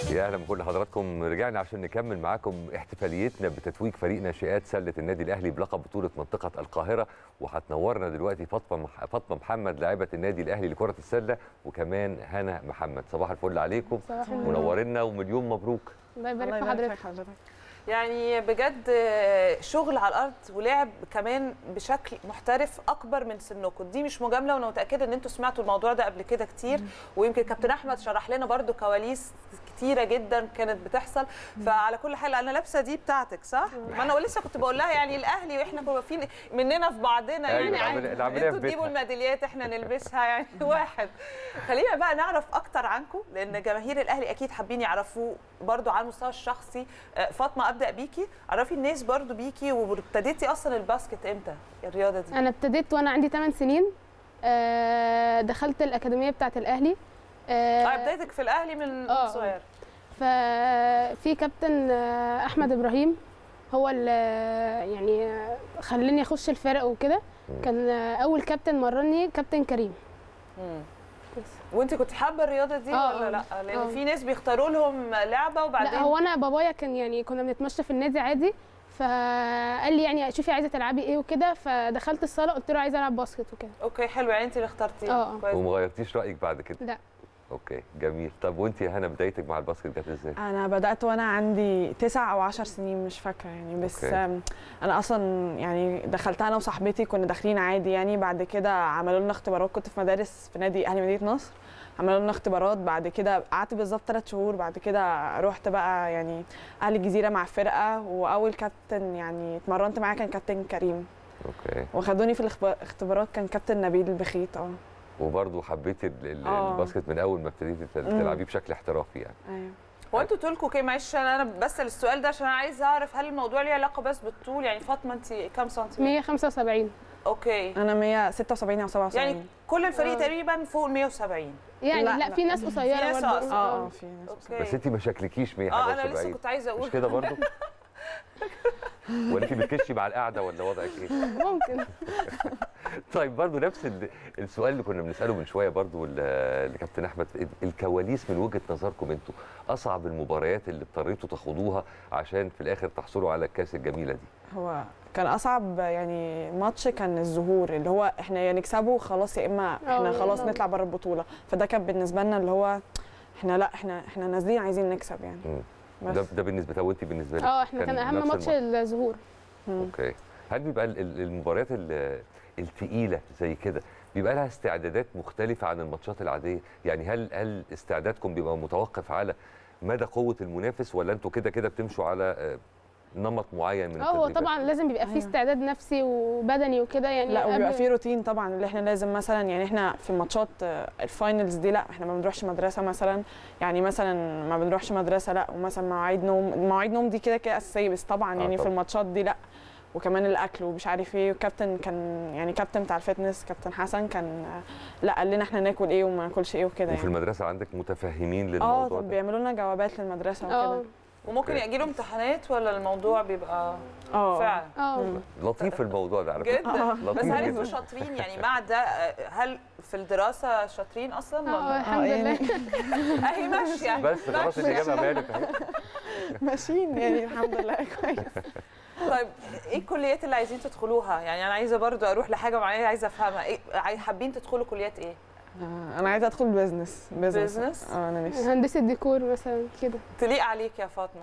يا اهلا بكل حضراتكم رجعنا عشان نكمل معاكم احتفاليتنا بتتويج فريق ناشئات سله النادي الاهلي بلقب بطوله منطقه القاهره وهتنورنا دلوقتي فاطمه مح... فاطمه محمد لاعبه النادي الاهلي لكره السله وكمان هنا محمد صباح الفل عليكم صباح النور. منورنا ومليون مبروك الله يبارك الله في يبارك حضرتك في حضرتك يعني بجد شغل على الارض ولعب كمان بشكل محترف اكبر من سنكم دي مش مجامله وانا متاكده ان انتوا سمعتوا الموضوع ده قبل كده كتير ويمكن كابتن احمد شرح لنا برده كواليس كتيره جدا كانت بتحصل فعلى كل حال انا لابسه دي بتاعتك صح ما انا لسه كنت بقول لها يعني الاهلي واحنا كنا واقفين مننا في بعضنا أيوة، يعني العملية- عادي. العملية في انتوا تجيبوا بيتنا. الميداليات احنا نلبسها يعني واحد خلينا بقى نعرف اكتر عنكم لان جماهير الاهلي اكيد حابين يعرفوه برضو على المستوى الشخصي آه، فاطمه ابدا بيكي عرفي الناس برضو بيكي وابتديتي اصلا الباسكت امتى الرياضه دي انا ابتديت وانا عندي 8 سنين آه، دخلت الاكاديميه بتاعه الاهلي اه آه، بدايتك في الاهلي من آه. صغير ففي كابتن آه، احمد ابراهيم هو اللي يعني آه، خلاني اخش الفرق وكده كان آه، اول كابتن مرني كابتن كريم مم. بس. وانت كنت حابه الرياضه دي آه، ولا آه. لا لان آه. في ناس بيختاروا لهم لعبه وبعدين لا هو انا بابايا كان يعني كنا بنتمشى في النادي عادي فقال لي يعني شوفي عايزه تلعبي ايه وكده فدخلت الصاله قلت له عايزه العب باسكت وكده اوكي حلو يعني انت اللي اخترتيه آه. كويس وما غيرتيش رايك بعد كده لا اوكي جميل طب وانت يا هنا بدايتك مع الباسكت جت ازاي انا بدات وانا عندي تسع او عشر سنين مش فاكره يعني بس أوكي. آم، انا اصلا يعني دخلتها انا وصاحبتي كنا داخلين عادي يعني بعد كده عملوا لنا اختبارات كنت في مدارس في نادي اهلي مدينه نصر عملوا لنا اختبارات بعد كده قعدت بالظبط ثلاث شهور بعد كده رحت بقى يعني اهل الجزيره مع الفرقه واول كابتن يعني اتمرنت معاه كان كابتن كريم اوكي وخدوني في الاختبا- الاختبارات كان كابتن نبيل البخيت اه وبرضه حبيتي ال- ال- آه. الباسكت من اول ما ابتديتي تل- مم. تلعبيه بشكل احترافي يعني ايوه هو انتوا طولكم كام معلش انا أنا بسال السؤال ده عشان انا عايزه اعرف هل الموضوع ليه علاقه بس بالطول يعني فاطمه انت كام سنتيمتر 175 اوكي انا 176 او 77 يعني كل الفريق آه. تقريبا فوق ال 170 يعني لا، لا, لا. في ناس قصيره في ناس برضه أقصر. اه اه في ناس اوكي بس انت ما شكلكيش 100 اه حاجه انا لسه وسبعين. كنت عايزه اقول مش كده برضه ولا انت بتكشي مع القعده ولا وضعك ايه ممكن طيب برضو نفس ال- السؤال اللي كنا بنساله من شويه برضو ل- لكابتن احمد الكواليس من وجهه نظركم انتوا اصعب المباريات اللي اضطريتوا تاخدوها عشان في الاخر تحصلوا على الكاس الجميله دي هو كان اصعب يعني ماتش كان الظهور اللي هو احنا يا نكسبه خلاص يا اما احنا آه، خلاص آه. نطلع بره البطوله فده كان بالنسبه لنا اللي هو احنا لا احنا احنا نازلين عايزين نكسب يعني مم. بس ده ده بالنسبه طب وانت بالنسبه لك اه احنا كان نفس اهم ماتش الماتش؟ الظهور مم. اوكي هل بيبقى ال- ال- المباريات ال- التقيله زي كده بيبقى لها استعدادات مختلفه عن الماتشات العاديه يعني هل هل استعدادكم بيبقى متوقف على مدى قوه المنافس ولا انتوا كده كده بتمشوا على آه، نمط معين من اه هو التدريبات؟ طبعا لازم بيبقى فيه أيوة. استعداد نفسي وبدني وكده يعني لا وبيبقى قبل- في روتين طبعا اللي احنا لازم مثلا يعني احنا في الماتشات آه، الفاينلز دي لا احنا ما بنروحش مدرسه مثلا يعني مثلا ما بنروحش مدرسه لا ومثلا مواعيد نوم مواعيد نوم دي كده كده اساسيه بس طبعا آه يعني في طبعاً. الماتشات دي لا وكمان الاكل ومش عارف ايه وكابتن كان يعني كابتن بتاع الفتنس كابتن حسن كان آه، لا قال لنا احنا ناكل ايه وما ناكلش ايه وكده وفي يعني المدرسه عندك متفهمين اه للموضوع طب ده بيعملوا لنا جوابات للمدرسه اه وكده وممكن أوكي. يجي له امتحانات ولا الموضوع بيبقى اه فعلا اه مم. لطيف الموضوع ده على فكره جدا بس لطيف هل جدا. انتوا شاطرين يعني مع ده آه، هل في الدراسه شاطرين اصلا اه ولا الحمد يعني- لله اهي ماشيه بس خلاص ماشية. الاجابه بانت اهي ماشيين يعني الحمد لله كويس طيب ايه الكليات اللي عايزين تدخلوها يعني انا عايزه برضو اروح لحاجه معينه عايزه افهمها ايه عاي- حابين تدخلوا كليات ايه آه، انا عايزه ادخل بزنس بيزنس؟ اه انا نفسي هندسه ديكور مثلا كده تليق عليك يا فاطمه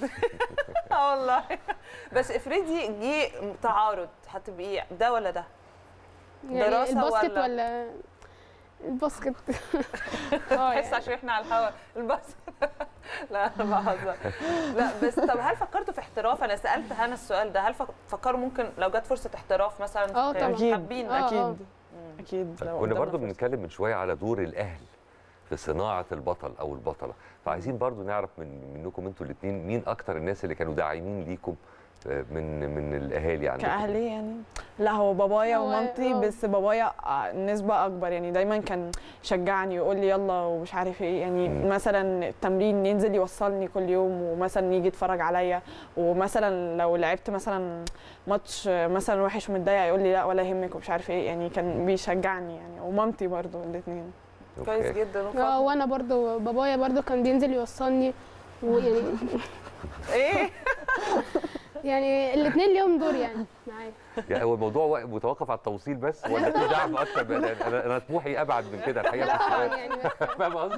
اه والله بس افرضي جه تعارض هتبقي ده ولا ده يعني دراسة الباسكت ولا- ولا الباسكت اه بس يعني. عشان احنا على الهوا البس لا انا بهزر لا بس طب هل فكرتوا في احتراف انا سالت هنا السؤال ده هل فك- فكروا ممكن لو جت فرصه احتراف مثلا اه طبعا. اكيد حابين آه، اكيد آه. اكيد لو كنا قدامنا برضو فرصة. بنتكلم من شويه على دور الاهل في صناعه البطل او البطله فعايزين برضو نعرف من منكم انتوا الاثنين مين اكتر الناس اللي كانوا داعمين ليكم آه، من من الاهالي عندكم كأهلي يعني لا هو بابايا هو- ومامتي آه. بس بابايا آه، نسبة أكبر يعني دايما كان يشجعني يقول لي يلا ومش عارف ايه يعني مم. مثلا التمرين ينزل يوصلني كل يوم ومثلا يجي يتفرج عليا ومثلا لو لعبت مثلا ماتش آه، مثلا وحش ومتضايق يقول لي لا ولا يهمك ومش عارف ايه يعني كان بيشجعني يعني ومامتي برضو الاثنين كويس أوكي. جدا اه وفاطمة. وانا برضو بابايا برضو كان بينزل يوصلني ويعني ايه يعني الاثنين ليهم دور يعني معايا يعني هو الموضوع وا- متوقف على التوصيل بس ولا في دعم اكتر من انا انا طموحي ابعد من كده الحقيقه لا في طبعا السؤال يعني بس- فاهم قصدي؟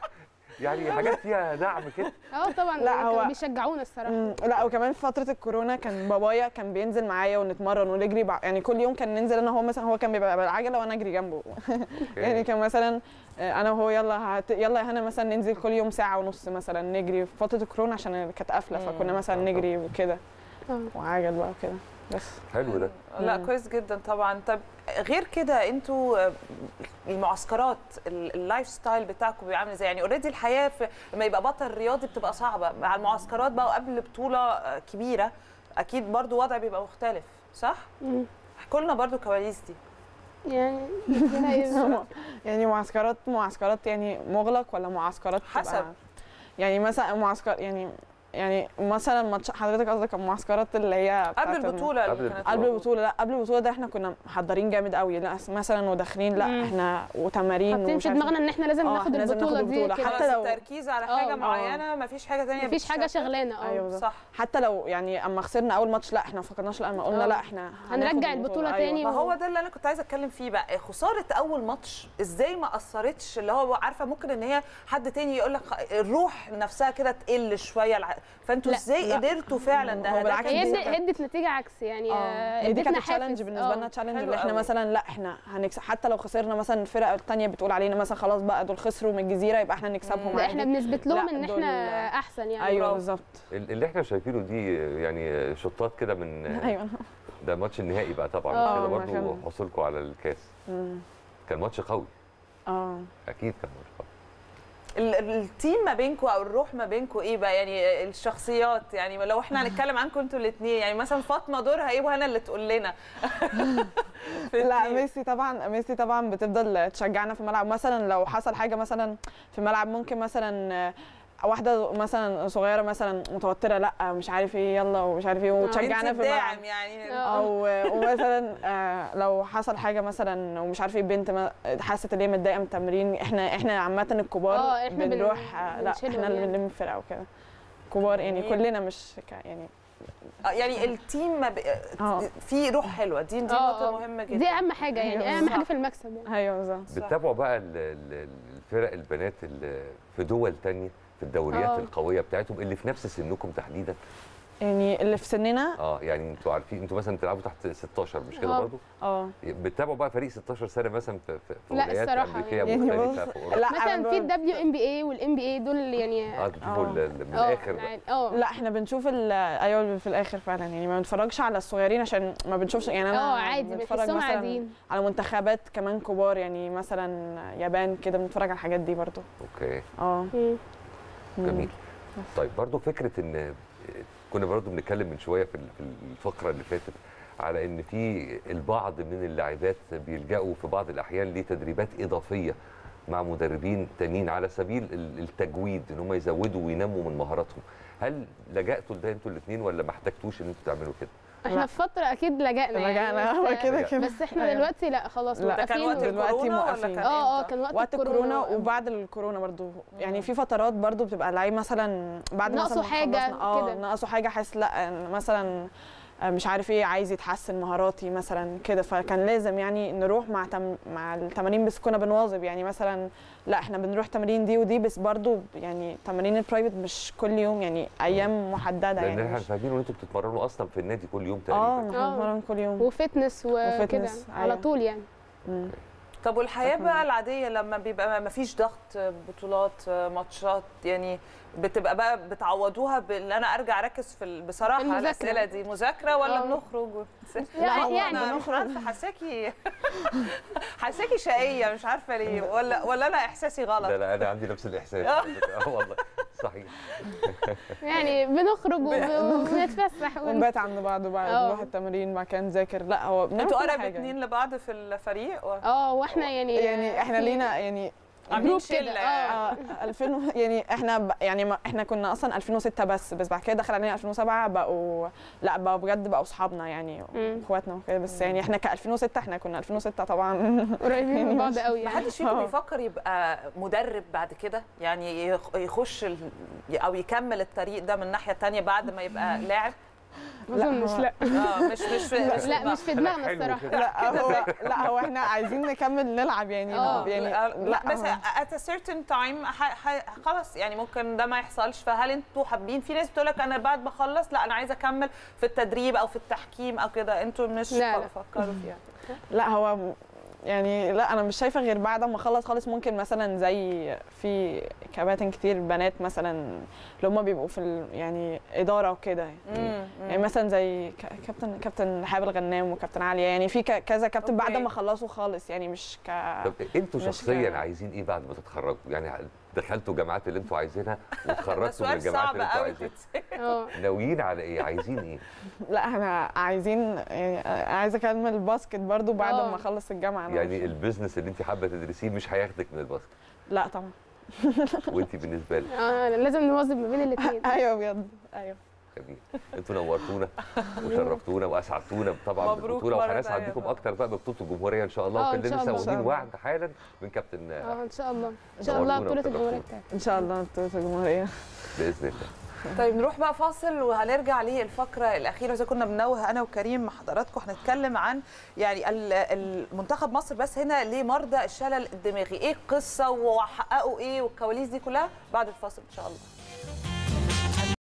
يعني حاجات فيها دعم كده اه طبعا لا، لا هو- هو بيشجعونا الصراحه مم، لا وكمان في فتره الكورونا كان بابايا كان بينزل معايا ونتمرن ونجري بع... يعني كل يوم كان ننزل انا وهو مثلا هو كان بيبقى بالعجله وانا اجري جنبه يعني كان مثلا آه، انا وهو يلا هت... يلا يا هنا مثلا ننزل كل يوم ساعه ونص مثلا نجري في فتره الكورونا عشان كانت قافله مم. فكنا مثلا آه، نجري وكده اه وعجل بقى وكده بس حلو ده لا مم. كويس جدا طبعا طب غير كده انتوا آه، المعسكرات ال- اللايف ستايل بتاعكم بيبقى عامل ازاي يعني اوريدي الحياه في لما يبقى بطل رياضي بتبقى صعبه مع المعسكرات بقى وقبل بطوله آه، كبيره اكيد برضو وضع بيبقى مختلف صح مم. احكوا لنا برضو الكواليس دي يعني ربنا يستر. يعني معسكرات معسكرات يعني مغلق ولا معسكرات بتبقى- حسب. يعني مثلا معسكر يعني يعني مثلا ماتش حضرتك قصدك المعسكرات اللي هي بتاعت قبل الم- البطوله قبل اللي كانت البطولة. قبل البطوله لا قبل البطوله ده احنا كنا محضرين جامد قوي لا مثلا وداخلين لا مم. احنا وتمارين حاطين ومش في عارفة دماغنا ان احنا لازم آه، ناخد إحنا لازم البطوله ناخد دي البطولة. كده حتى حتى لو- التركيز على آه. حاجه آه. معينه مفيش حاجه ثانيه مفيش حاجه شغلانه اه ايوه بالظبط. صح حتى لو يعني اما خسرنا اول ماتش لا احنا ما فقدناش لا اما قلنا آه. لا احنا هناخد هنرجع البطولة تاني ما هو ده اللي انا كنت عايزه اتكلم فيه بقى خساره اول ماتش ازاي ما اثرتش اللي هو عارفه ممكن ان هي حد تاني يقول لك الروح نفسها كده تقل شويه الع- فانتوا لا، ازاي لا. قدرتوا فعلا ده هو ده بالعكس كان هي دي ادت- كانت- ادت نتيجه عكس يعني اه آه، هي دي ادتنا كانت تشالنج حافز. بالنسبه آه. لنا تشالنج حلو اللي احنا قوي. مثلا لا احنا هنكسب حتى لو خسرنا مثلا الفرق الثانيه بتقول علينا مثلا خلاص بقى دول خسروا من الجزيره يبقى احنا نكسبهم لا احنا عادي بنثبت لهم لا، ان دول- احنا احسن يعني ايوه برافو. بالظبط ال- اللي احنا شايفينه دي يعني شطات كده من ايوه ده ماتش النهائي بقى طبعا آه، كده ما برضه كان- حصولكم على الكاس مم. كان ماتش قوي اه اكيد كان ماتش قوي ال- ال- التيم ما بينكم او الروح ما بينكم ايه بقى يعني الشخصيات يعني لو احنا هنتكلم عنكم انتوا الاثنين يعني مثلا فاطمه دورها ايه وهنا اللي تقول لنا في لا التيم. ميسي طبعا ميسي طبعا بتفضل تشجعنا في الملعب مثلا لو حصل حاجه مثلا في الملعب ممكن مثلا آه، واحده مثلا صغيره مثلا متوتره لا مش عارف ايه يلا ومش عارف ايه وتشجعنا انت في الملعب الداعم يعني آه. او ومثلا آه، لو حصل حاجه مثلا ومش عارفه ايه بنت ما- حست ان هي متضايقه من التمرين احنا احنا عامه الكبار آه، إحنا بن- بنروح آه، لا بنشيلهم احنا اللي يعني. بنلم الفرقه وكده كبار يعني جميل. كلنا مش ك- يعني آه، يعني التيم ما ب... آه. في روح حلوه دي دي آه، نقطه آه. مهمه جدا دي اهم حاجه يعني أيوة، اهم صح. حاجه في المكسب يعني ايوه بالظبط بتتابعوا بقى ال- ال- الفرق البنات اللي في دول تانية في الدوريات آه. القويه بتاعتهم اللي في نفس سنكم تحديدا يعني اللي في سننا اه يعني انتوا عارفين انتوا مثلا بتلعبوا تحت 16 مش كده آه. برضه اه بتتابعوا بقى فريق 16 سنه مثلا في في في لا، ولايات الصراحة امريكيه يعني. يعني مختلفه بص- في اوروبا لا مثلا أنا في بقول- الدبليو ام بي اي والام بي اي دول يعني اه بتشوفوا آه. ال- ال- من اه الاخر بقى يعني- اه لا احنا بنشوف ال- ايوه في الاخر فعلا يعني ما بنتفرجش على الصغيرين عشان ما بنشوفش يعني انا اه عادي بتفرج بنحسهم مثلا عاديين على منتخبات كمان كبار يعني مثلا يابان كده بنتفرج على الحاجات دي برضو اوكي اه مم. جميل طيب برضو فكره ان كنا برضو بنتكلم من شويه في ال- في الفقره اللي فاتت على ان في البعض من اللاعبات بيلجأوا في بعض الاحيان لتدريبات اضافيه مع مدربين تانيين على سبيل ال- التجويد ان هم يزودوا وينموا من مهاراتهم هل لجأتوا لده انتوا الاثنين ولا ما احتجتوش ان انتوا تعملوا كده احنا لا. في فتره اكيد لجأنا يعني لجأنا بس- هو كده كده بس احنا أيوة. دلوقتي لا خلاص لا. ده كان وقت موقفين. دلوقتي الكورونا ولا موقفين. كان اه اه إمتى؟ كان وقت, وقت الكورونا الكورونا وبعد الكورونا برضو يعني في فترات برضو بتبقى لعيب مثلا بعد ناقصه مثلا ما حاجة خلصنا- اه كده. ناقصه حاجه حاسس لا مثلا آه، مش عارف ايه عايز يتحسن مهاراتي مثلا كده فكان لازم يعني نروح مع تم مع التمارين بس كنا بنواظب يعني مثلا لا احنا بنروح تمارين دي ودي بس برضو يعني تمارين البرايفت مش كل يوم يعني ايام محدده لان يعني احنا مش- فاهمين ان انتوا بتتمرنوا اصلا في النادي كل يوم اه تقريبا احنا آه. بنتمرن كل يوم وفتنس وكده وفتنس، على أيوة. طول يعني مم. طب والحياه شكراً. بقى العاديه لما بيبقى ما فيش ضغط بطولات ماتشات يعني بتبقى بقى بتعوضوها بان انا ارجع اركز في ال- بصراحه المذاكرة. الاسئله دي مذاكره ولا آه. بنخرج لا، هو يعني انا مش عارفه حاساكي حاساكي شقيه مش عارفه ليه ولا ولا انا احساسي لا غلط لا انا عندي نفس الاحساس على فكرة. اه والله صحيح يعني بنخرج وب- وبنتفسح ون- ونبات عند بعض وبعد آه. نروح التمرين بعد كده نذاكر لا هو بنعمل انتوا كل قرب حاجة اتنين لبعض في الفريق و... اه واحنا يعني يعني احنا في- لينا يعني عاملين جروب كده، شله آه. آه، 2000 و- يعني احنا ب... يعني ما احنا كنا اصلا 2006 بس بس بعد كده دخل علينا 2007 بقوا لا بقوا بجد بقوا اصحابنا يعني مم. اخواتنا وكده بس يعني احنا ك 2006 احنا كنا 2006 طبعا قريبين من بعض قوي ما يعني حدش فيكم آه. بيفكر يبقى مدرب بعد كده يعني يخ- يخش ال... او يكمل الطريق ده من الناحيه الثانيه بعد ما يبقى لاعب ما اظنش هو- لا اه مش مش مش لا مش في دماغنا حلو الصراحه كده. لا هو لا هو احنا عايزين نكمل نلعب يعني آه. يعني لا بس هو- at a certain time ح... ح... خلاص يعني ممكن ده ما يحصلش فهل انتوا حابين في ناس بتقول لك انا بعد ما اخلص لا انا عايزه اكمل في التدريب او في التحكيم او كده انتوا مش لا، لا. فكروا فيها لا هو م- يعني لا انا مش شايفه غير بعد ما اخلص خالص ممكن مثلا زي في كباتن كتير بنات مثلا اللي هم بيبقوا في ال- يعني اداره وكده يعني. يعني مثلا زي ك- كابتن كابتن رحاب الغنام وكابتن عليا يعني في ك- كذا كابتن بعد أوكي. ما خلصوا خالص يعني مش ك طب انتوا مش شخصيا ك- عايزين ايه بعد ما تتخرجوا يعني دخلتوا جامعات اللي انتوا عايزينها ده وتخرجتوا من سؤال الجامعات صعب اللي انتوا قوي عايزينها اه ناويين على ايه عايزين ايه لا احنا عايزين يعني عايزه اكمل الباسكت برضو بعد آه. ما اخلص الجامعه أنا يعني مش- البيزنس اللي انت حابه تدرسيه مش هياخدك من الباسكت لا طبعا وانت بالنسبه لك آه، لازم نوظف ما بين الاثنين ايوه بجد ايوه جميل انتوا نورتونا وشرفتونا واسعدتونا طبعا مبروك بالبطوله مرة وهنسعد تانية بيكم طبعا. اكتر بقى ببطوله الجمهوريه ان شاء الله آه، إن وكلنا شاء لسه الله. واخدين إن شاء وعد حالا من كابتن اه ان شاء الله ان شاء الله نورتونا بطوله الجمهوريه وشرفتونا. بتاعتك ان شاء الله بطوله الجمهوريه باذن الله طيب نروح بقى فاصل وهنرجع للفقره الاخيره زي كنا بنوه انا وكريم مع حضراتكم هنتكلم عن يعني ال- المنتخب مصر بس هنا لمرضى الشلل الدماغي ايه القصه وحققوا ايه والكواليس دي كلها بعد الفاصل ان شاء الله